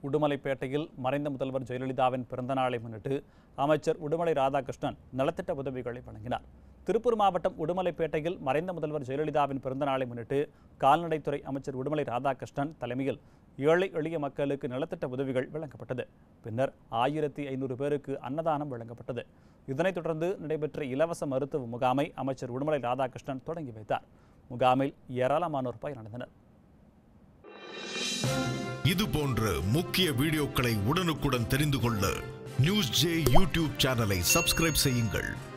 உடுமலைப்பேட்டையில் மறைந்த முதல்வர் ஜெயலலிதாவின் பிறந்தநாளை முன்னிட்டு அமைச்சர் உடுமலை ராதாகிருஷ்ணன் நலத்திட்ட உதவிகளை வழங்கினார் திருப்பூர் மாவட்டம் உடுமலைப்பேட்டையில் மறைந்த முதல்வர் ஜெயலலிதாவின் பிறந்தநாளை முன்னிட்டு கால்நடைத்துறை அமைச்சர் உடுமலை ராதாகிருஷ்ணன் தலைமையில் ஏழை எளிய மக்களுக்கு நலத்திட்ட உதவிகள் வழங்கப்பட்டது பின்னர் ஆயிரத்தி ஐநூறு பேருக்கு அன்னதானம் வழங்கப்பட்டது இதனைத் தொடர்ந்து நடைபெற்ற இலவச மருத்துவ முகாமை அமைச்சர் உடுமலை ராதாகிருஷ்ணன் தொடங்கி வைத்தார் முகாமில் ஏராளமானோர் பயனடைந்தனர் இது போன்ற முக்கிய வீடியோக்களை உடனுக்குடன் தெரிந்து கொள்ள நியூஸ் ஜே யூடியூப் சேனலை சப்ஸ்கிரைப் செய்யுங்கள்